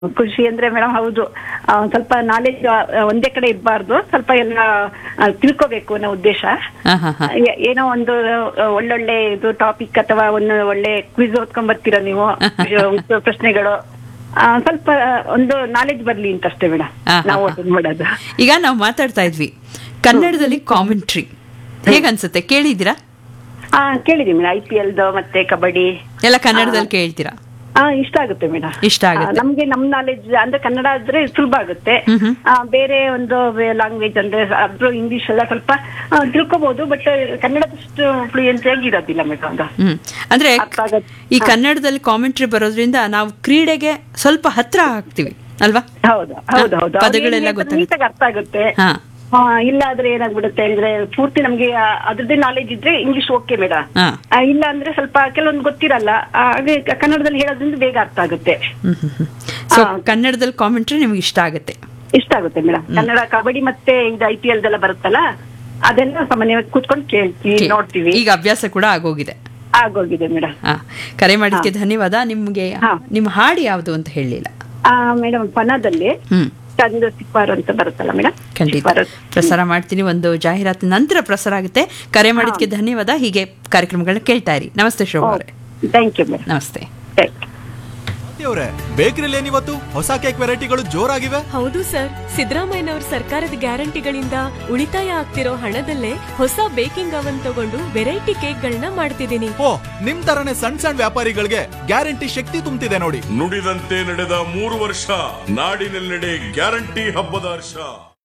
ಖುಷಿ ಅಂದ್ರೆ ಮೇಡಮ್ ಹೌದು ಆ, ಒಂದ್ ಸ್ವಲ್ಪ ನಾಲೆಜ್ ಒಂದೇ ಕಡೆ ಇರಬಾರ್ದು ಸ್ವಲ್ಪ ಎಲ್ಲ ಆ, ತಿಳ್ಕೋಬೇಕು ಅನ್ನೋ ಉದ್ದೇಶ ಹಾ ಹಾ ಹಾ ಏ- ಏನೋ ಒಂದು ಆ, ಒಳ್ಳೊಳ್ಳೆ ಇದು ಟಾಪಿಕ್ ಅಥವಾ ಒಂದು ಒಳ್ಳೆ ಕ್ವಿಜ್ ಓದ್ಕೊಂಡ್ ಬರ್ತೀರಾ ನೀವು ಉತ್ತರ ಪ್ರಶ್ನೆಗಳು ಆ, ಸ್ವಲ್ಪ ಒಂದು ನಾಲೆಜ್ ಬರ್ಲಿ ಅಂತ ಅಷ್ಟೇ ಮೇಡಮ್ ಹಾ, ಹಾ, ನಾವು ಹಾ. ಅದನ್ನ ಮಾಡೋದು ಈಗ ನಾವು ಮಾತಾಡ್ತಾ ಇದ್ವಿ ಕನ್ನಡದಲ್ಲಿ ಕಾಮೆಂಟ್ರಿ ಹೇಗನ್ಸುತ್ತೆ ಕೇಳಿದ್ದೀರಾ ಆ ಕೇಳಿದೀನಿ ಮೇಡಮ್ ಐ ಪಿ ಎಲ್ದು ಮತ್ತೆ ಕಬಡ್ಡಿ ಎಲ್ಲ ಕನ್ನಡದಲ್ಲಿ ಕೇಳ್ತೀರಾ ಆ ಇಷ್ಟ ಆಗುತ್ತೆ ಮೇಡಮ್ ಇಷ್ಟ ಆಗುತ್ತೆ. ನಮ್ಗೆ ನಮ್ ನಾಲೆಜ್ ಅಂದ್ರೆ ಕನ್ನಡ ಆದ್ರೆ ಸುಲಭ ಆಗುತ್ತೆ ಹ್ಮ್ ಹ್ಮ್. ಆ, ಬೇರೆ ಒಂದು ಲ್ಯಾಂಗ್ವೇಜ್ ಅಂದ್ರೆ ಅದ್ರ ಇಂಗ್ಲಿಷ್ ಎಲ್ಲ ಸ್ವಲ್ಪ ಆ, ತಿಳ್ಕೊಬಹುದು ಬಟ್ ಕನ್ನಡದಷ್ಟು ಫ್ಲೂಯೆನ್ಸಿ ಆಗಿ ಇರೋದಿಲ್ಲ ಮೇಡಮ್ ಅದು ಹ್ಮ್ ಅಂದ್ರೆ ಅರ್ಥ ಆಗತ್ತೆ. ಈ ಕನ್ನಡದಲ್ಲಿ ಕಾಮೆಂಟ್ರಿ ಬರೋದ್ರಿಂದ ನಾವು ಕ್ರೀಡೆಗೆ ಸ್ವಲ್ಪ ಹತ್ರ ಆಗ್ತೀವಿ ಅಲ್ವಾ ಹೌದು ಹೌದು ಹೌದು ಪದಗಳೆಲ್ಲ ಅವ್ರಿಗೆ ಗೊತ್ತಾಗುತ್ತೆ. ನೀಟಾಗಿ ಅರ್ಥ ಆಗುತ್ತೆ ಹಾ ಆ, ಇಲ್ಲ ಆದ್ರೆ ಏನಾಗ್ಬಿಡುತ್ತೆ ಅಂದ್ರೆ ಪೂರ್ತಿ ನಮ್ಗೆ ಆ, ಅದ್ರದ್ದೇ ನಾಲೆಜ್ ಇದ್ರೆ ಇಂಗ್ಲಿಷ್ ಓಕೆ ಮೇಡಮ್ ಹಾ ಇಲ್ಲ ಅಂದ್ರೆ ಸ್ವಲ್ಪ ಕೆಲವೊಂದು ಗೊತ್ತಿರಲ್ಲ ಆ, ಹಾಗೆ ಕನ್ನಡದಲ್ಲಿ ಹೇಳೋದ್ರಿಂದ ಬೇಗ ಅರ್ಥ ಆಗುತ್ತೆ ಹ್ಮ್ ಹ್ಮ್ ಹ್ಮ್ ಸೊ ಹಾ. ಕನ್ನಡದಲ್ಲಿ ಕಾಮೆಂಟ್ರಿ ನಿಮ್ಗೆ ಇಷ್ಟ ಆಗುತ್ತೆ ಇಷ್ಟ ಆಗುತ್ತೆ ಮೇಡಮ್ ಕನ್ನಡ ಕಬಡ್ಡಿ ಮತ್ತೆ ಇದು ಐ ಪಿ ಎಲ್ ಬರುತ್ತಲ್ಲ ಅದೆಲ್ಲ ಸಾಮಾನ್ಯವಾಗಿ ಕೂತ್ಕೊಂಡು ಕೇಳ್ತೀವಿ ನೋಡ್ತೀವಿ ಈಗ ಅಭ್ಯಾಸ ಕೂಡ ಆಗೋಗಿದೆ ಆಗೋಗಿದೆ ಮೇಡಮ್ ಹಾ ಕರೆ ಮಾಡಿದ್ದಕ್ಕೆ ಧನ್ಯವಾದ ನಿಮ್ಗೆ ಹಾ. ನಿಮ್ಮ ಹಾಡು ಯಾವುದು ಅಂತ ಹೇಳಲಿಲ್ಲ ಮೇಡಮ್ ಪನದಲ್ಲಿ ಹ್ಮ್ ಚಂದ ಸಿಪ್ಪಾರು ಅಂತ ಬರುತ್ತಲ್ಲ ಮೇಡಮ್ ಖಂಡಿತ ಪ್ರಸಾರ ಮಾಡ್ತೀನಿ ಒಂದು ಜಾಹೀರಾತು ನಂತರ ಪ್ರಸಾರ ಆಗುತ್ತೆ ಕರೆ ಮಾಡಿದ್ದಕ್ಕೆ ಧನ್ಯವಾದ ಹೀಗೆ ಕಾರ್ಯಕ್ರಮಗಳನ್ನ ಕೇಳ್ತಾ ಇರಿ ನಮಸ್ತೆ ಶೋಭಾ ಅವರೇ ಥ್ಯಾಂಕ್ ಯು ಮೇಡಮ್ ನಮಸ್ತೆ ಥ್ಯಾಂಕ್ ಯು ಅವ್ರೆ ಬೇಕರಿಲಿ ಏನಿವತ್ತು ಹೊಸ ಕೇಕ್ ವೆರೈಟಿಗಳು ಜೋರಾಗಿವೆ ಹೌದು ಸರ್ ಸಿದ್ದರಾಮಯ್ಯನವರ ಸರ್ಕಾರದ ಗ್ಯಾರಂಟಿಗಳಿಂದ ಉಳಿತಾಯ ಆಗ್ತಿರೋ ಹಣದಲ್ಲೇ ಹೊಸ ಬೇಕಿಂಗ್ ಅವನ್ ತಗೊಂಡು ವೆರೈಟಿ ಕೇಕ್ಗಳನ್ನ ಮಾಡ್ತಿದ್ದೀನಿ ಓ ನಿಮ್ ತರನೇ ಸಣ್ಣ ಸಣ್ಣ ವ್ಯಾಪಾರಿಗಳಿಗೆ ಗ್ಯಾರಂಟಿ ಶಕ್ತಿ ತುಂಬ್ತಿದೆ ನೋಡಿ ನುಡಿದಂತೆ ನಡೆದ ಮೂರು ವರ್ಷ ನಾಡಿನೆಲ್ಲೆಡೆ ಗ್ಯಾರಂಟಿ ಹಬ್ಬದ ಹರ್ಷ